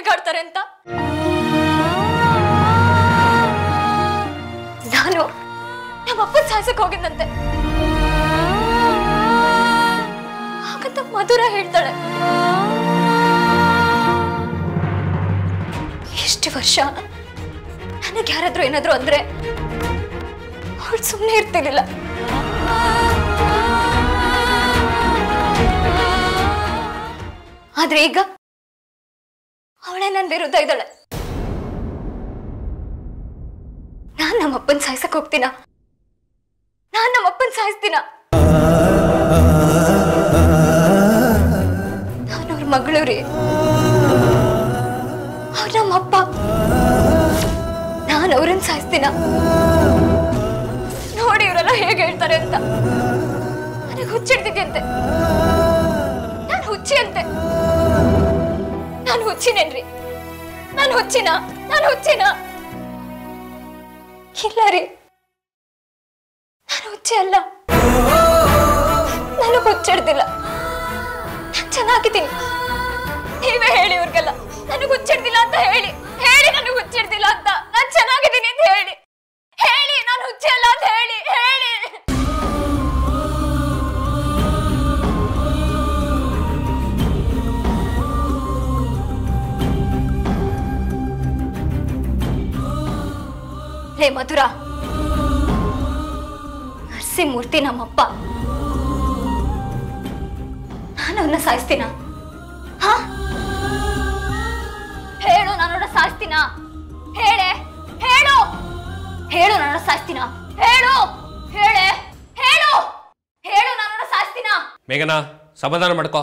ಹೇಗಾಡ್ತಾರೆ ಅಂತ ನಾನು ನಮ್ಮ ಅಪ್ಪನ ಸಾಯ್ಸಕ್ ಹೋಗಿದ್ದಂತೆ ಹಾಗಂತ ಮಧುರ ಹೇಳ್ತಾಳೆ ಎಷ್ಟು ವರ್ಷ ನನಗೆ ಯಾರಾದ್ರೂ ಏನಾದ್ರು ಅಂದ್ರೆ ಅವಳು ಸುಮ್ಮನೆ ಇರ್ತಿರ್ಲಿಲ್ಲ ಆದ್ರೆ ಈಗ ಅವಳೇ ನನ್ನ ವಿರುದ್ಧ ಇದ್ದಾಳೆ ನಾನ್ ನಮ್ಮಪ್ಪನ್ ಸಾಯ್ಸಕ್ ಹೋಗ್ತೀನ ನಾನ್ ನಮ್ಮಪ್ಪನ್ ಸಾಯಿಸ್ತೀನ ನಾನು ಅವ್ರ ಮಗಳು ರೀ ಅವ್ರ ನಮ್ಮಪ್ಪ ನಾನು ಅವ್ರನ್ನ ಸಾಯಿಸ್ತೀನ ನೋಡಿ ಇವರೆಲ್ಲ ಹೇಗೆ ಹೇಳ್ತಾರೆ ಅಂತ ನನಗೆ ಹುಚ್ಚಿಡ್ತಿದ್ಯಂತೆ ನಾನು ಹುಚ್ಚಿ ಅಂತೆ ನಾನು ಹುಚ್ಚಿನೇನ್ರಿ ನಾನು ಹುಚ್ಚಿನ ನಾನು ಹುಚ್ಚಿನ ಇಲ್ಲ ರೀ ನಾನು ಹುಚ್ಚಿ ಅಲ್ಲ ನಾನು ಹುಚ್ಚಿಡ್ದಿಲ್ಲ ನಾನು ಚೆನ್ನಾಗಿದ್ದೀನಿ ನೀವೇ ಹೇಳಿ ಇವ್ರಿಗೆಲ್ಲ ನನಗೆ ಹುಚ್ಚಿಡ್ದಿಲ್ಲ ಅಂತ ಹೇಳಿ ಹೇಳಿ ನನಗೆ ಹುಚ್ಚಿಡ್ದಿಲ್ಲ ಅಂತ ನಾನು ಚೆನ್ನಾಗಿದ್ದೀನಿ ಅಂತ ಹೇಳಿ ಹೇಳಿ ನಾನು ಹುಚ್ಚಿ ಅಲ್ಲ ಅಂತ ಹೇಳಿ ಹೇಳಿ ಲೇ ಮಧುರ ನರಸಿಂಹಮೂರ್ತಿ ನಮ್ಮಪ್ಪ ನಾನು ಅವನ್ನ ಸಾಯಿಸ್ತೀನ ಹಾ ಹೇಳು ನಾನೋಡ ಸಾಯಿಸ್ತೀನ ಹೇಳೆ ಹೇಳು ಹೇಳು ನಾನೋಡ ಸಾಯಿಸ್ತೀನ ಹೇಳು ಹೇಳೆ ಹೇಳು ಹೇಳು ನಾನೋಡ ಸಾಯಿಸ್ತೀನ ಮೇಘನಾ ಸಮಾಧಾನ ಮಾಡ್ಕೋ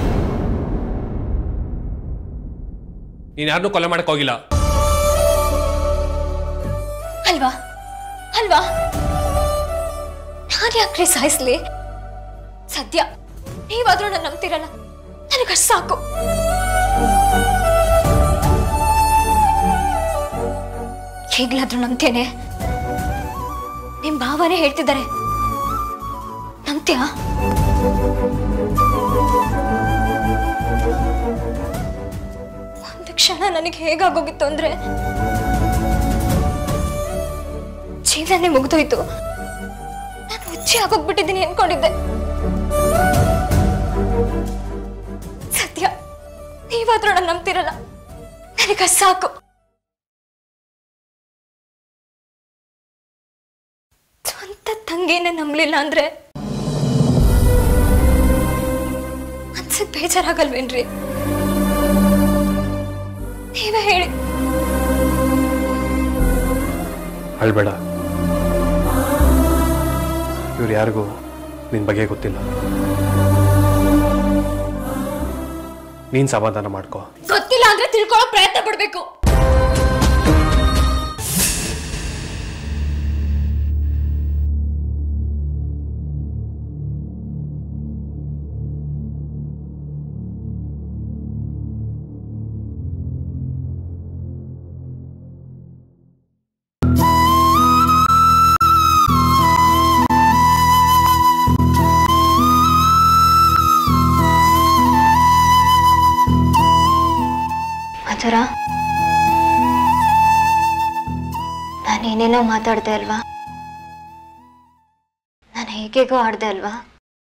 ನೀನ್ ಯಾರನ್ನೂ ಕೊಲೆ ಮಾಡಕ್ ಹೋಗಿಲ್ಲ ಅಲ್ವಾ ಅಲ್ವಾ ನಾನು ಯಾಕ್ರಿ ಸಾಯಿಸ್ಲಿ ಸದ್ಯ ನೀವಾದ್ರೂ ನನ್ನ ನಂಬ್ತಿರಲ್ಲ ನನಗಷ್ಟು ಸಾಕು ಈಗ್ಲಾದ್ರೂ ನಂಬ್ತೇನೆ ನಿಮ್ ಭಾವನೆ ಹೇಳ್ತಿದ್ದಾರೆ ನಂಬ್ತೀಯ ಒಂದು ಕ್ಷಣ ನನಗೆ ಹೇಗಾಗೋಗಿತ್ತು ಅಂದ್ರೆ ಜೀವನನೇ ಮುಗ್ದೋಯ್ತು ನಾನು ಹುಚ್ಚಿ ಆಗೋಗ್ಬಿಟ್ಟಿದ್ದೀನಿ ಅನ್ಕೊಂಡಿದ್ದೆ ಸತ್ಯ ನೀವಾದ್ರೂ ನನ್ನ ನಂಬ್ತಿರಲ್ಲ ನನಗ ಸಾಕು ಸ್ವಂತ ತಂಗಿನೇ ನಂಬಲಿಲ್ಲ ಅಂದ್ರೆ ಮನ್ಸಿಗೆ ಬೇಜಾರಾಗಲ್ವೇನ್ರಿ ನೀವೇ ಹೇಳಿ ಅಳ್ಬೇಡ ಇವ್ರು ಯಾರಿಗೂ ನಿನ್ ಬಗ್ಗೆ ಗೊತ್ತಿಲ್ಲ ನೀನ್ ಸಮಾಧಾನ ಮಾಡ್ಕೋ ಗೊತ್ತಿಲ್ಲ ಅಂದ್ರೆ ತಿಳ್ಕೊಳ್ಳೋ ಪ್ರಯತ್ನ ಪಡ್ಬೇಕು ಮಧುರ ನಾನೇನೇನೋ ಮಾತಾಡ್ದೆ ಅಲ್ವಾ ನಾನು ಹೇಗೇಗೋ ಆಡ್ದೆ ಅಲ್ವಾ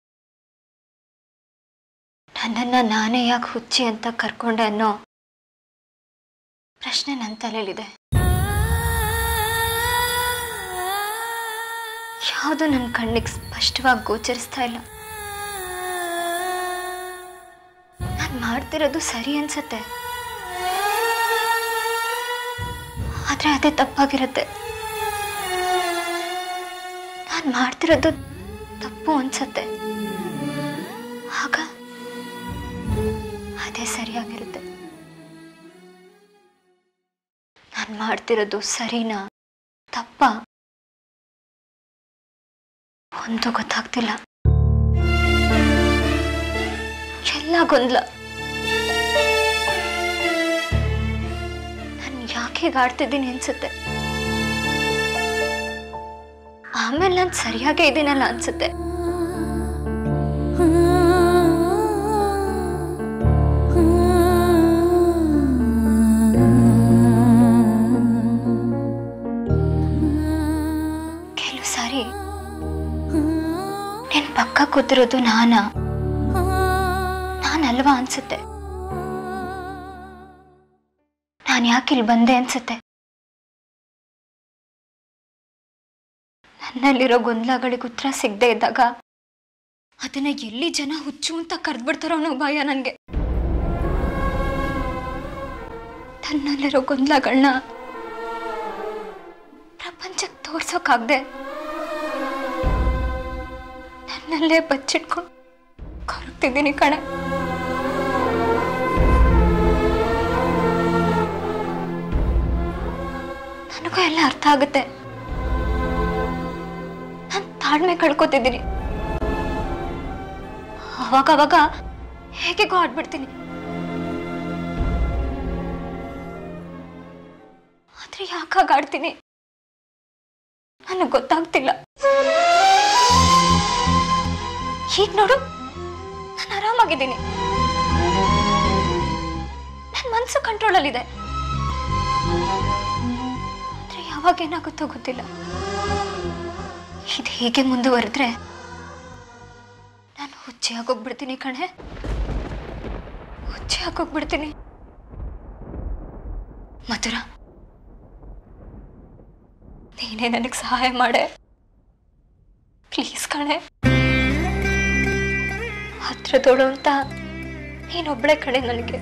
ನನ್ನನ್ನ ನಾನೇ ಯಾಕೆ ಹುಚ್ಚಿ ಅಂತ ಕರ್ಕೊಂಡೆ ಅನ್ನೋ ಪ್ರಶ್ನೆ ನನ್ನ ತಲೆಯಲ್ಲಿದೆ ಯಾವುದು ನನ್ನ ಕಣ್ಣಿಗೆ ಸ್ಪಷ್ಟವಾಗಿ ಗೋಚರಿಸ್ತಾ ಇಲ್ಲ ನಾನು ಮಾಡ್ತಿರೋದು ಸರಿ ಅನ್ಸತ್ತೆ ಆದ್ರೆ ಅದೇ ತಪ್ಪಾಗಿರುತ್ತೆ ನಾನು ಮಾಡ್ತಿರೋದು ತಪ್ಪು ಅನ್ಸತ್ತೆ ಆಗ ಅದೇ ಸರಿಯಾಗಿರುತ್ತೆ ನಾನು ಮಾಡ್ತಿರೋದು ಸರಿನಾ ತಪ್ಪ ಒಂದು ಗೊತ್ತಾಗ್ತಿಲ್ಲ ಎಲ್ಲ ಗೊಂದಲ ನಾನು ಯಾಕೆ ಹೀಗ್ ಆಡ್ತಿದ್ದೀನಿ ಅನ್ಸುತ್ತೆ ಆಮೇಲೆ ನಾನು ಸರಿಯಾಗೇ ಇದ್ದೀನಲ್ಲ ಅನ್ಸುತ್ತೆ ನಿನ್ ಪಕ್ಕ ಕೂತಿರೋದು ನಾನ ನಾನಲ್ವಾ ಅನ್ಸುತ್ತೆ ನಾನು ಯಾಕೆ ಇಲ್ಲಿ ಬಂದೆ ಅನ್ಸುತ್ತೆ ನನ್ನಲ್ಲಿರೋ ಗೊಂದಲಗಳಿಗೆ ಉತ್ತರ ಸಿಗದೆ ಇದ್ದಾಗ ಅದನ್ನ ಎಲ್ಲಿ ಜನ ಹುಚ್ಚು ಅಂತ ಕರೆದ್ಬಿಡ್ತಾರೋ ಅನ್ನೋ ಭಯ ನನಗೆ ತನ್ನಲ್ಲಿರೋ ಗೊಂದಲಗಳನ್ನ ಪ್ರಪಂಚಕ್ಕೆ ತೋರ್ಸೋಕ್ಕಾಗ್ದೆ ನನ್ನಲ್ಲೇ ಬಚ್ಚಿಟ್ಕೊಂಡು ಕೊರಗ್ತಿದ್ದೀನಿ ಕಣೆ ನನಗೂ ಎಲ್ಲ ಅರ್ಥ ಆಗುತ್ತೆ ನಾನು ತಾಳ್ಮೆ ಕಳ್ಕೊತಿದ್ದೀನಿ ಅವಾಗ ಅವಾಗ ಹೇಗೆಗೋ ಆಡ್ಬಿಡ್ತೀನಿ ಆದ್ರೆ ಯಾಕಾಗ ಆಡ್ತೀನಿ ನನಗೆ ಗೊತ್ತಾಗ್ತಿಲ್ಲ ಈಗ ನೋಡು ನಾನು ಆರಾಮಾಗಿದ್ದೀನಿ ನನ್ನ ಮನಸ್ಸು ಕಂಟ್ರೋಲಲ್ಲಿದೆ ಆದ್ರೆ ಯಾವಾಗ ಏನಾಗುತ್ತೋ ಗೊತ್ತಿಲ್ಲ ಇದು ಹೀಗೆ ಮುಂದುವರೆದ್ರೆ ನಾನು ಹುಚ್ಚೆ ಆಗೋಗ್ಬಿಡ್ತೀನಿ ಕಣೆ ಹುಚ್ಚೆ ಆಗೋಗ್ಬಿಡ್ತೀನಿ ಮಧುರ ನೀನೇ ನನಗೆ ಸಹಾಯ ಮಾಡೆ ಪ್ಲೀಸ್ ಕಣೆ ಹತ್ರದೋಳು ಅಂತ ನೀನೊಬ್ಳೆ ಕಡೆ ನನಗೆ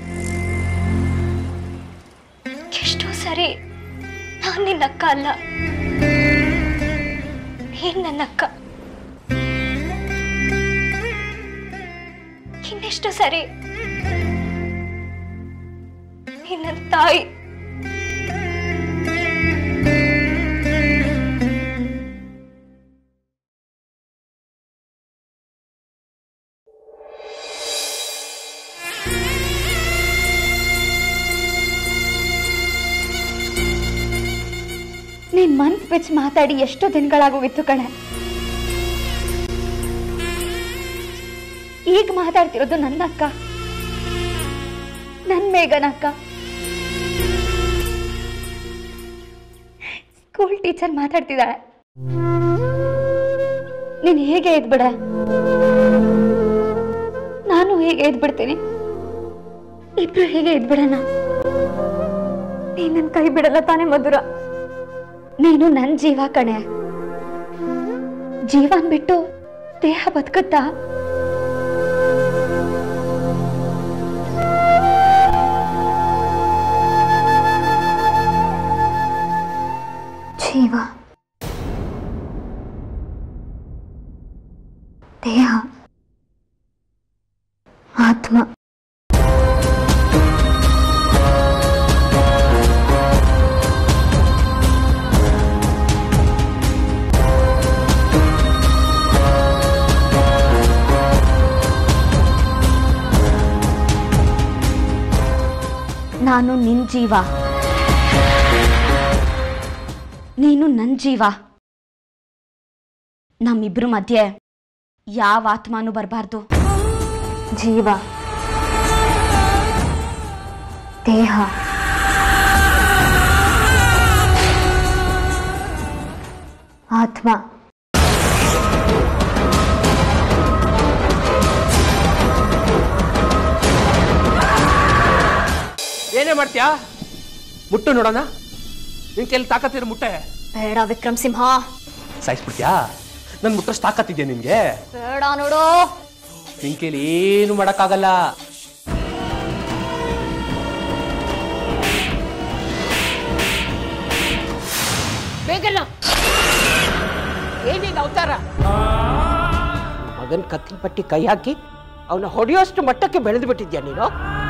ಎಷ್ಟೋ ಸರಿ ನಾನು ನಿನ್ನ ಅಕ್ಕ ಅಲ್ಲ ನೀನ್ ನನ್ನ ಅಕ್ಕ ಇನ್ನೆಷ್ಟು ಸರಿ ನೀನ್ ನನ್ನ ತಾಯಿ ನೀನ್ ಮನ್ಸ್ ಬಿಚ್ಚಿ ಮಾತಾಡಿ ಎಷ್ಟೋ ದಿನಗಳಾಗೋಗಿತ್ತು ಕಣೆ ಈಗ ಮಾತಾಡ್ತಿರೋದು ನನ್ನ ಅಕ್ಕ ನನ್ ಮೇಘನ ಅಕ್ಕ ಸ್ಕೂಲ್ ಟೀಚರ್ ಮಾತಾಡ್ತಿದ್ದಾಳೆ ನೀನ್ ಹೇಗೆ ಎದ್ಬಿಡ ನಾನು ಹೇಗೆ ಎದ್ಬಿಡ್ತೀನಿ ಇಬ್ರು ಹೇಗೆ ಎದ್ಬಿಡಣ ನೀನ್ ನನ್ ಕೈ ಬಿಡಲ್ಲ ತಾನೇ ಮಧುರ ನೀನು ನನ್ ಜೀವ ಕಣೆ ಜೀವನ್ ಬಿಟ್ಟು ದೇಹ ಬದುಕುತ್ತಾ ಜೀವ ದೇಹ ಆತ್ಮ ನಾನು ನಿನ್ ಜೀವ ನೀನು ನನ್ ಜೀವ ನಮ್ಮಿಬ್ರು ಮಧ್ಯೆ ಯಾವ ಆತ್ಮನೂ ಬರಬಾರ್ದು ಜೀವ ದೇಹ ಆತ್ಮ ಏನೇ ಮಾಡ್ತೀಯಾ ಮುಟ್ಟು ನೋಡೋಣ ನಿನ್ ಕೈಲಿ ತಾಕತ್ತಿರೋ ಮುಟ್ಟೆ ಬೇಡ ವಿಕ್ರಮ್ ಸಿಂಹ ಸಾಯಿಸ್ಬಿಡ್ತೀಯಾ ನನ್ ಮುಟ್ಟಷ್ಟು ತಾಕತ್ತಿದ್ಯಾ ನಿನ್ಗೆ ಬೇಡ ನೋಡು ನಿನ್ ಕೈಲಿ ಏನು ಮಾಡಕ್ಕಾಗಲ್ಲ ಬೇಗಲ್ಲ ಏನೀಗ ಅವತಾರ ಮಗನ್ ಕತ್ತಿನ ಪಟ್ಟಿ ಕೈ ಹಾಕಿ ಅವನ ಹೊಡೆಯೋಷ್ಟು ಮಟ್ಟಕ್ಕೆ ಬೆಳೆದು ಬಿಟ್ಟಿದ್ಯಾ ನೀನು